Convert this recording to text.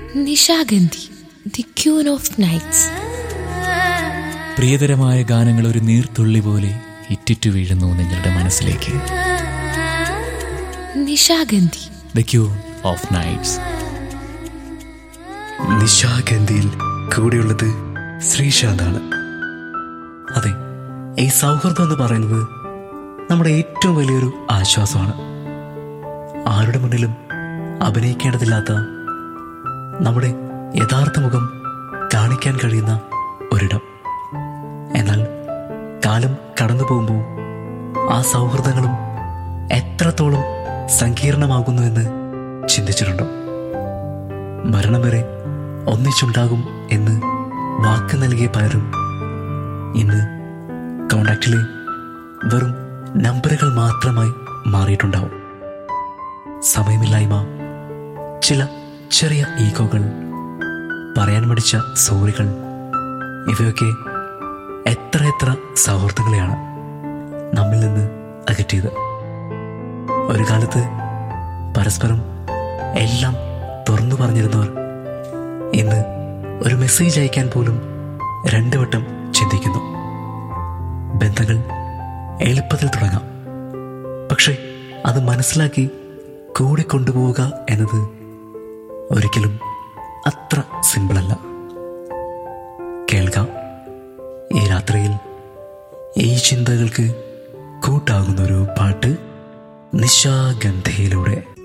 Nishagandhi the queen of nights പ്രിയതരമായ ഗാനങ്ങൾ ഒരു നീർത്തുള്ളി പോലെ ഇറ്റിറ്റു വീഴുന്നു നിങ്ങളുടെ മനസ്സിലേക്ക് Nishagandhi the queen of nights നിശാഗന്ധിയിൽ കൂടെയുള്ളത് ശ്രീശാന്താണ് അതെ ഈ സൗഹൃദം എന്ന് പറയുന്നത് നമ്മുടെ ഏറ്റവും വലിയൊരു ആശ്വാസമാണ് ആരുടെ മുന്നിലും അഭിനയിക്കേണ്ടതില്ലാത്ത നമ്മുടെ യഥാർത്ഥ മുഖം കാണിക്കാൻ കഴിയുന്ന ഒരിടം എന്നാൽ കാലം കടന്നു പോകുമ്പോൾ ആ സൗഹൃദങ്ങളും എത്രത്തോളം സങ്കീർണമാകുന്നു എന്ന് ചിന്തിച്ചിട്ടുണ്ടോ മരണം വരെ ഒന്നിച്ചുണ്ടാകും എന്ന് വാക്ക് നൽകിയ പലരും ഇന്ന് കോണ്ടാക്റ്റിലെ വെറും നമ്പറുകൾ മാത്രമായി മാറിയിട്ടുണ്ടാവും സമയമില്ലായ്മ ചില ചെറിയ ഈഗോകൾ പറയാൻ മടിച്ച സോറികൾ ഇവയൊക്കെ എത്ര എത്ര സൗഹൃദങ്ങളെയാണ് നമ്മിൽ നിന്ന് അകറ്റിയത് ഒരു കാലത്ത് പരസ്പരം എല്ലാം തുറന്നു പറഞ്ഞിരുന്നവർ ഇന്ന് ഒരു മെസ്സേജ് അയക്കാൻ പോലും രണ്ടു വട്ടം ചിന്തിക്കുന്നു ബന്ധങ്ങൾ എളുപ്പത്തിൽ തുടങ്ങാം പക്ഷെ അത് മനസ്സിലാക്കി കൂടെ കൊണ്ടുപോവുക എന്നത് ഒരിക്കലും അത്ര സിമ്പിളല്ല കേൾക്കാം ഈ രാത്രിയിൽ ഈ ചിന്തകൾക്ക് കൂട്ടാകുന്ന ഒരു പാട്ട് നിശാഗന്ധയിലൂടെ